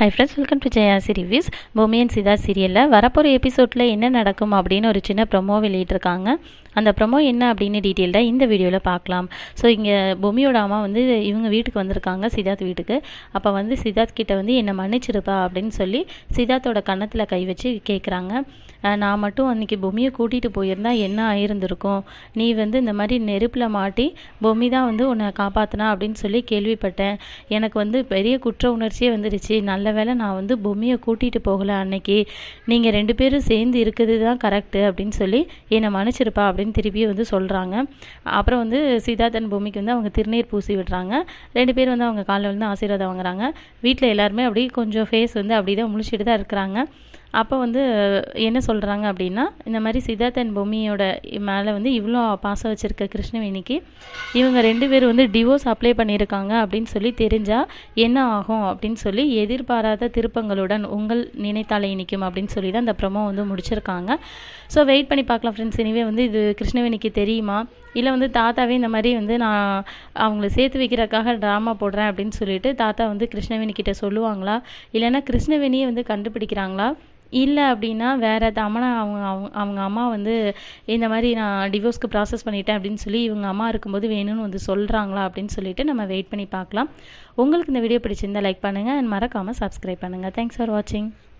high friends welcome to Jayasi reviews Bhoomi and Sita சீரியலில் வரப்போகிற எபிசோடில் என்ன நடக்கும் அப்படின்னு ஒரு சின்ன ப்ரொமோ வெளியிட்டிருக்காங்க அந்த ப்ரொமோ என்ன அப்படின்னு டீட்டெயில்டாக இந்த வீடியோவில் பார்க்கலாம் ஸோ இங்கே பூமியோட அம்மா வந்து இவங்க வீட்டுக்கு வந்திருக்காங்க சித்தார்த் வீட்டுக்கு அப்போ வந்து சித்தார்த் கிட்ட வந்து என்னை மன்னிச்சிருப்பா அப்படின்னு சொல்லி சித்தார்த்தோட கன்னத்தில் கை வச்சு கேட்குறாங்க நான் மட்டும் அன்றைக்கி பொம்மியை கூட்டிகிட்டு போயிருந்தா என்ன ஆயிருந்திருக்கும் நீ வந்து இந்த மாதிரி நெருப்பில் மாட்டி பொம்மி தான் வந்து உன்னை காப்பாற்றினா அப்படின்னு சொல்லி கேள்விப்பட்டேன் எனக்கு வந்து பெரிய குற்ற உணர்ச்சியே வந்துடுச்சு நல்ல வேளை நான் வந்து பொம்மியை கூட்டிகிட்டு போகலை அன்னைக்கு நீங்கள் ரெண்டு பேரும் சேர்ந்து இருக்குது தான் கரெக்டு அப்படின்னு சொல்லி என்னை மன்னிச்சிருப்பா அப்படின்னு திருப்பி வந்து சொல்கிறாங்க அப்புறம் வந்து சித்தார்த்தன் பொம்மிக்கு வந்து அவங்க திருநீர் பூசி விடுறாங்க ரெண்டு பேரும் வந்து அவங்க காலில் வந்து ஆசீர்வாதம் வாங்குறாங்க வீட்டில் எல்லாருமே அப்படி கொஞ்சம் ஃபேஸ் வந்து அப்படி தான் முழிச்சிட்டு தான் இருக்கிறாங்க அப்போ வந்து என்ன சொல்கிறாங்க அப்படின்னா இந்த மாதிரி சித்தார்த்தன் பொம்மியோட மேலே வந்து இவ்வளோ பாசம் வச்சுருக்க கிருஷ்ணவேணிக்கு இவங்க ரெண்டு பேரும் வந்து டிவோர்ஸ் அப்ளை பண்ணியிருக்காங்க அப்படின்னு சொல்லி தெரிஞ்சால் என்ன ஆகும் அப்படின்னு சொல்லி எதிர்பாராத திருப்பங்களுடன் உங்கள் நினைத்தாலே இனிக்கும் அப்படின்னு சொல்லி தான் இந்த ப்ரொமோ வந்து முடிச்சிருக்காங்க ஸோ வெயிட் பண்ணி பார்க்கலாம் ஃப்ரெண்ட்ஸ் இனிவே வந்து இது கிருஷ்ணவேணிக்கு தெரியுமா இல்லை வந்து தாத்தாவே இந்த மாதிரி வந்து நான் அவங்கள சேர்த்து வைக்கிறதுக்காக ட்ராமா போடுறேன் அப்படின்னு சொல்லிட்டு தாத்தா வந்து கிருஷ்ணவேணி கிட்ட சொல்லுவாங்களா இல்லைன்னா கிருஷ்ணவேணியை வந்து கண்டுபிடிக்கிறாங்களா இல்லை அப்படின்னா வேறு தமனா அவங்க அவங்க அவங்க அம்மா வந்து இந்த மாதிரி நான் டிவோர்ஸ்க்கு ப்ராசஸ் பண்ணிட்டேன் அப்படின்னு சொல்லி இவங்க அம்மா இருக்கும்போது வேணும்னு வந்து சொல்கிறாங்களா அப்படின்னு சொல்லிட்டு நம்ம வெயிட் பண்ணி பார்க்கலாம் உங்களுக்கு இந்த வீடியோ பிடிச்சிருந்தா லைக் பண்ணுங்கள் அண்ட் மறக்காமல் சப்ஸ்கிரைப் பண்ணுங்கள் தேங்க்ஸ் ஃபார் வாட்சிங்